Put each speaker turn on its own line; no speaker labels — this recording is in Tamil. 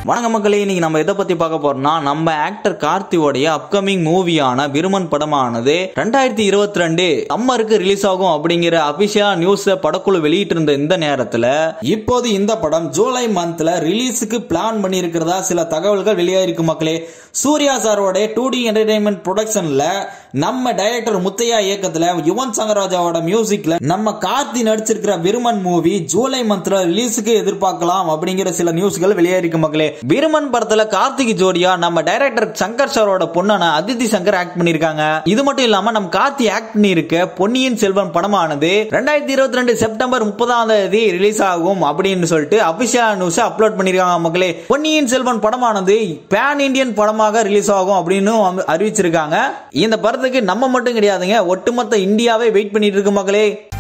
வணக்க மக்களே இன்னைக்கு நம்ம எதை பத்தி பார்க்க போறோம்னா நம்ம ஆக்டர் கார்த்தியோடைய அப்கமிங் மூவியான விருமன் படமானது ரெண்டாயிரத்தி இருபத்தி ரெண்டு சம்மருக்கு ரிலீஸ் ஆகும் அப்படிங்கிற அபிஷியல் நியூஸ் படக்குழு வெளியிட்டு இருந்த இந்த நேரத்துல இப்போது இந்த படம் ஜூலை மந்த்ல ரிலீஸுக்கு பிளான் பண்ணி இருக்கிறதா சில தகவல்கள் வெளியாயிருக்கு மக்களே சூர்யா சாரோட டூ டி என்டர்டைன்மெண்ட் ப்ரொடக்ஷன்ல நம்ம டைரக்டர் முத்தையா இயக்கத்துல யுவன் சங்கராஜாவோட மியூசிக்ல நம்ம கார்த்தி நடிச்சிருக்கிற விருமன் மூவி ஜூலை மந்த்ல ரிலீஸுக்கு எதிர்பார்க்கலாம் அப்படிங்கிற சில நியூஸ்கள் வெளியாயிருக்கு மக்களே விருமன் படத்துல கார்த்திக் ஜோடியா நம்ம டைரக்டர் சங்கர் சாரோட பொண்ணான அதித்தி சங்கர் ஆக்ட் பண்ணிருக்காங்க இது மட்டும் இல்லாம நம்ம கார்த்தி ஆக்ட் பண்ணிருக்க பொன்னியின் செல்வன் படமானது ரெண்டாயிரத்தி இருபத்தி ரெண்டு செப்டம்பர் முப்பதாம் தேதி ரிலீஸ் ஆகும் அப்படின்னு சொல்லிட்டு அபிஷியல் நியூஸ் அப்லோட் பண்ணிருக்காங்க மக்களே பொன்னியின் செல்வன் படமானது பேன் இந்தியன் படமாக ரிலீஸ் ஆகும் அப்படின்னு அறிவிச்சிருக்காங்க இந்த படத்துக்கு நம்ம மட்டும் கிடையாதுங்க ஒட்டுமொத்த இந்தியாவே வெயிட் பண்ணிட்டு இருக்கு மக்களே